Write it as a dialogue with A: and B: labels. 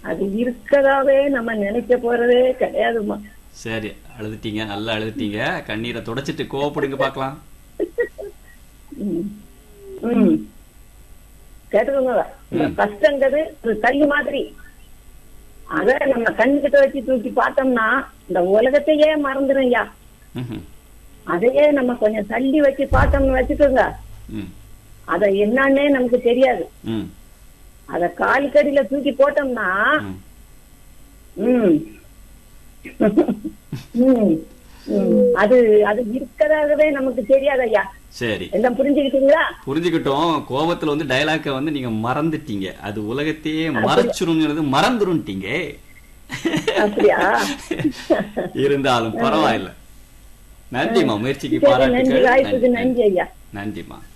A: அது இருக்கதாவே நம்ம நினைக்க போறதே கிடையாதுமா
B: சரி அழுதுட்டீங்க நல்லா அழுதுட்டீங்க கண்ணீரை தொடச்சிட்டு கோவப்படுங்க பார்க்கலாம்
A: ம். ம். கேட்டுக்கோங்க இந்த கஷ்டங்கிறது ஒரு கல் மாதிரி அத நம்ம கண்கிட்ட வச்சு தூக்கி பார்த்தோம்னா இந்த உலகத்தையே மறந்துடும் ஐயா
B: ம்ஹும்.
A: அதையே நம்ம கொஞ்சம் தள்ளி வச்சு பார்த்தோம்னு வச்சுக்கோங்க
B: ம்
A: அத என்னன்னே நமக்கு தெரியாது
B: ம்
A: அத காலுக்கடியில தூக்கி போட்டோம்னா
B: ம்
A: ம் ம். ம். அது அது இருக்கதாகவே நமக்கு தெரியாது ஐயா
B: சரி
A: எல்லாம் புரிஞ்சுக்கிட்டீங்களா
B: புரிஞ்சுக்கிட்டோம் கோபத்துல வந்து டயலாக்க வந்து நீங்க மறந்துட்டீங்க அது உலகத்தையே மறைச்சிருங்கிறது மறந்துரும்ட்டீங்க
A: அப்படியா
B: இருந்தாலும் பரவாயில்ல நன்றிம்மா முயற்சிக்கு
A: சரி, நன்றி
B: பாராட்டுகள்
A: வாய்ப்புக்கு
B: நன்றி.
A: நன்றி ஐயா
B: நன்றிம்மா